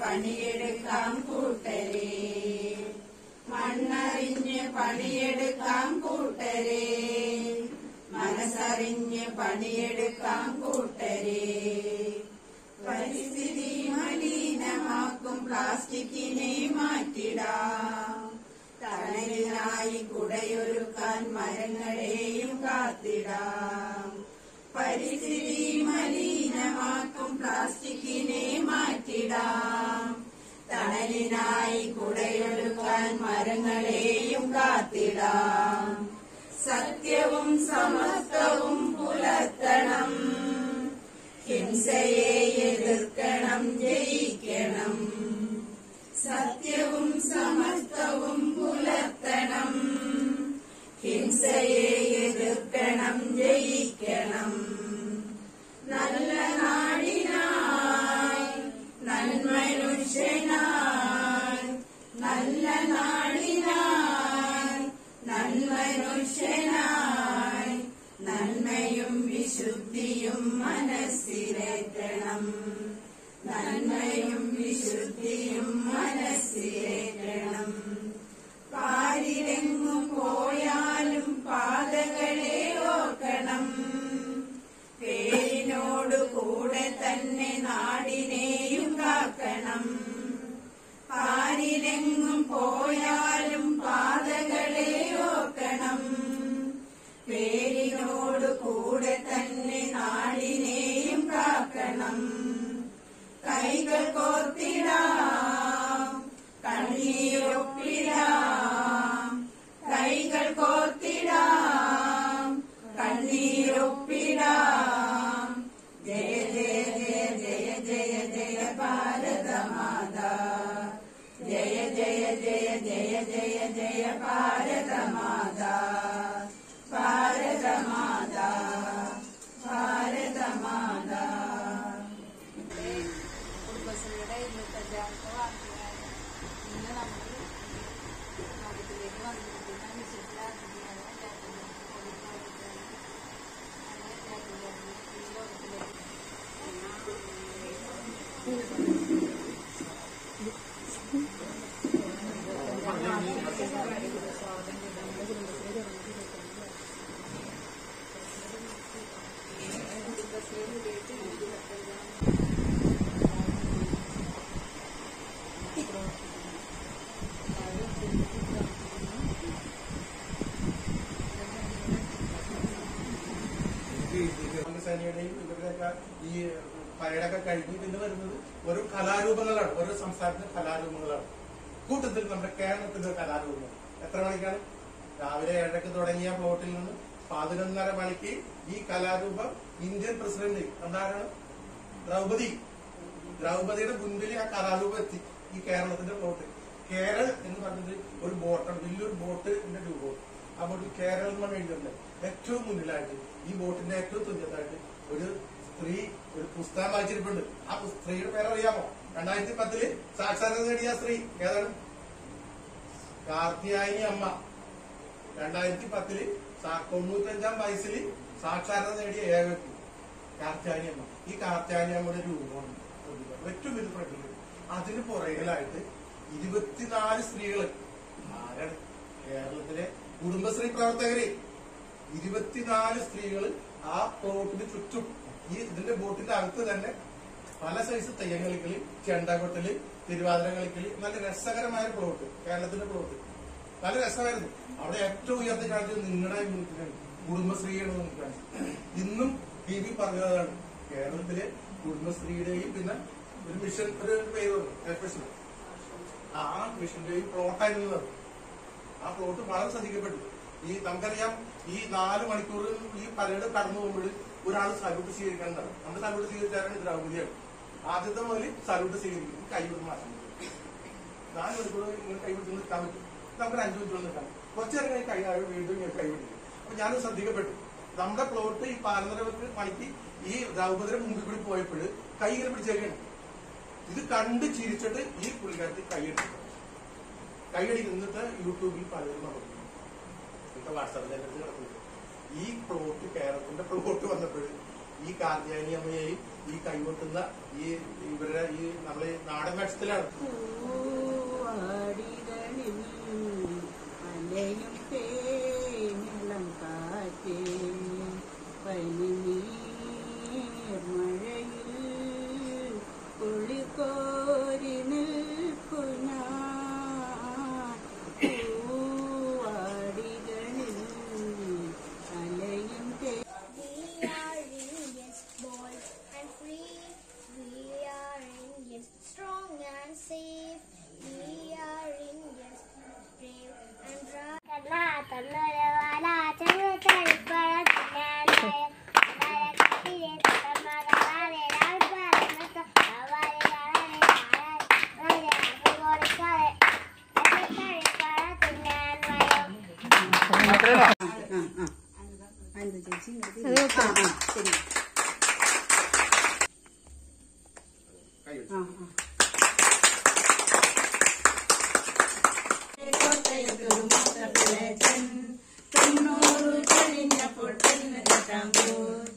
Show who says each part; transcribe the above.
Speaker 1: പണിയെടുക്കാം കൂട്ടരെ മണ്ണറിഞ്ഞ് പണിയെടുക്കാം കൂട്ടരെ മനസ്സറിഞ്ഞ് പണിയെടുക്കാം കൂട്ടരെ പരിസ്ഥിതി മലിനമാക്കും പ്ലാസ്റ്റിക്കിനെ മാറ്റിടാം തണലിനായി കുടയൊരുക്കാൻ മരങ്ങളെയും കാത്തിടാം പരിസ്ഥിതി മലിനമാക്കും പ്ലാസ്റ്റിക്കിനെ മാറ്റിടാം തണലിനായി കുടയൊരുക്കാൻ മരങ്ങളെയും കാത്തിടാം സത്യവും സമത്വവും പുലർത്തണം ഹിംസയെ എതിർക്കണം ജയിക്കണം സത്യവും സമത്വവും പുലർത്തണം ഹിംസയെ എതിർക്കണം ജയിക്കണം നല്ല നാടിനായി നന്മനുഷ്യനായി നല്ല നാടിനായി നന്മനുഷ്യനായി നന്മയും വിശുദ്ധിയും മനസ്സിലേറ്റണം നന്മയും വിശുദ്ധിയും മനസ്സിലേറ്റണം പാരിലെങ്ങും പോയാലും പാതകളെ ഓർക്കണം പേരിനോട് കൂടെ തന്നെ നാടിനെയും കാക്കണം പാരിലെങ്ങും പോയാലും പാതകളെ ഓർക്കണം പേരിനോട് കൂടെ തന്നെ നാടിനെയും കാക്കണം കൈകൾ കോർത്തിടാം കണ്ണീരൊപ്പിടാം കൈകൾ കോർത്തിടാം കണ്ണീരൊപ്പിടാം ജയ ജയ ജയ ജയ ജയ ജയ ഭാരതമാതാ ജയ ജയ ജയ ജയ ജയ ജയ ഭാരതമാതാ ഭാരതമാതാ ഭാരതമാതാ
Speaker 2: കുടുംബശ്രീയുടെ ഇരുപത്തഞ്ചാമത്തെ വാർഷികമാണ് ഇന്ന് നമ്മൾ നാട്ടിലേക്ക് വന്നിരിക്കുന്ന വിശിഷ്ട അതിഥിയാണ് ജാഗ്രത ഈ ലോകത്തിലേക്ക് കുടുംബശ്രീയിലേക്ക് ഇരുപത്തഞ്ചാം
Speaker 3: സേനയുടെയും ഇവരുടെയൊക്കെ ഈ പരേഡൊക്കെ കഴിഞ്ഞ് പിന്നെ വരുന്നത് ഓരോ കലാരൂപങ്ങളാണ് ഓരോ സംസ്ഥാനത്തിന്റെ കലാരൂപങ്ങളാണ് കൂട്ടത്തിൽ നമ്മുടെ കേരളത്തിന്റെ കലാരൂപങ്ങൾ എത്ര മണിക്കാണ് രാവിലെ ഏഴരക്ക് തുടങ്ങിയ പ്ലോട്ടിൽ നിന്ന് പതിനൊന്നര മണിക്ക് ഈ കലാരൂപം ഇന്ത്യൻ പ്രസിഡന്റ് എന്താണ് ദ്രൗപദി ദ്രൗപദിയുടെ മുൻപിൽ ആ കലാരൂപം എത്തി ഈ കേരളത്തിന്റെ പ്ലോട്ട് കേരൾ എന്ന് പറഞ്ഞത് ഒരു ബോട്ടാണ് വലിയൊരു ബോട്ടിന്റെ രൂപം ആ ബോട്ടിൽ കേരളം എന്ന് എഴുതുന്നുണ്ട് ഏറ്റവും മുന്നിലായിട്ട് ഈ ബോട്ടിന്റെ ഏറ്റവും തുല്യത്തായിട്ട് ഒരു സ്ത്രീ ഒരു പുസ്തകം വായിച്ചിരിപ്പുണ്ട് ആ പുസ്ത- സ്ത്രീയുടെ പേരറിയാമോ രണ്ടായിരത്തി പത്തില് സാക്ഷാത്കാരം നേടിയ സ്ത്രീ ഏതാണ് കാർത്തിയായിനി അമ്മ രണ്ടായിരത്തി പത്തില് സാ- തൊണ്ണൂറ്റഞ്ചാം വയസ്സിൽ സാക്ഷാത്കാരം നേടിയ ഏക വ്യക്തി കാർത്തിയാനി അമ്മ ഈ കാർത്തിയാനി അമ്മയുടെ രൂപമാണ് ശ്രദ്ധിക്കുക. ഏറ്റവും വലുത് ഫ്രണ്ടില് അതിന് പുറകിലായിട്ട് ഇരുപത്തിനാല് സ്ത്രീകള് ആരാണ് കേരളത്തിലെ കുടുംബശ്രീ പ്രവർത്തകര് ഇരുപത്തിനാല് സ്ത്രീകള് ആ പ്ലോട്ടിന് ചുറ്റും ഈ ഇതിന്റെ ബോട്ടിന്റെ അകത്ത് തന്നെ പല സൈസ് തെയ്യം കളിക്കല് ചെണ്ട കൊട്ടല് തിരുവാതിര കളിക്കല് നല്ല രസകരമായ പ്ലോട്ട് കേരളത്തിന്റെ പ്ലോട്ട് നല്ല രസമായിരുന്നു അവിടെ ഏറ്റവും ഉയർത്തി കാണിച്ചത് നിങ്ങളുടെ യൂണിറ്റിനാണ് കുടുംബശ്രീയുടെ യൂണിറ്റാണ് ഇന്നും ടി വി പറഞ്ഞതാണ് കേരളത്തിലെ കുടുംബശ്രീയുടെയും പിന്നെ ഒരു മിഷൻ ഒരു പേര് എഫ്എസ് ആ മിഷന്റെയും പ്ലോട്ടായിരുന്നു അത്. ആ പ്ലോട്ട് വളരെ ശ്രദ്ധിക്കപ്പെട്ടു ഈ നമുക്കറിയാം ഈ നാല് മണിക്കൂർ ഈ പരേഡ് കടന്നു പോകുമ്പോൾ ഒരാൾ സല്യൂട്ട് സ്വീകരിക്കേണ്ടതാണ് നമ്മുടെ സല്യൂട്ട് സ്വീകരിച്ചാലാണ് ദ്രൗപതിയാണ് ആദ്യത്തെ മുതൽ സല്യൂട്ട് സ്വീകരിക്കും കൈവിടും മാറ്റം നാല് മണിക്കൂർ ഇങ്ങനെ കൈവിട്ട് നിൽക്കാൻ പറ്റും നമുക്ക് അഞ്ചു മിനിറ്റ് നിൽക്കാം കുറച്ചു നേരം കഴിഞ്ഞ് കൈ ആയോ വീണ്ടും ഇങ്ങനെ കൈവിടില്ല അപ്പൊ ഞാൻ ശ്രദ്ധിക്കപ്പെട്ടു നമ്മുടെ പ്ലോട്ട് ഈ പാരമ്പര്യ മണിക്ക് ഈ ദ്രൗപതിയുടെ മുമ്പിൽ കൂടി പോയപ്പോൾ കൈ ഇങ്ങനെ പിടിച്ചേക്കാണ് ഇത് കണ്ട് ചിരിച്ചിട്ട് ഈ പുള്ളിക്കാരത്തി കൈയടിച്ചു കൈയടി നിന്നിട്ട് യൂട്യൂബിൽ പലരും നടന്നു ഇപ്പൊ വാട്സാപ്പിൽ കിടക്കുന്നു ഈ പ്ലോട്ട് കേരളത്തിന്റെ പ്ലോട്ട് വന്നപ്പോൾ ഈ കാർത്തിയാനി അമ്മയെയും ഈ കൈകൊട്ടുന്ന ഈ ഇവരുടെ ഈ നമ്മളെ നാടൻ വേഷത്തിലാണ്
Speaker 1: പൂവാടികളിൽ അലയും തേനിളം കാറ്റേ പനിനീർ മഴയിൽ കുളിക്കോരി നിൽപ്പു ഞാൻ പൂവാടികളിൽ അലയും തേ
Speaker 4: We are in yes, bold and free. We are in yes, strong and safe. We are in yes, brave and right.
Speaker 1: എന്ത് ചേച്ചി ആ ആ ശരി
Speaker 3: കൈ വെച്ച്.
Speaker 1: ആ ആ കോട്ടയത്തൊരു മുത്തപ്പിളച്ചൻ തൊണ്ണൂറ് കഴിഞ്ഞപ്പോൾ പെണ്ണ് കെട്ടാൻ പോയി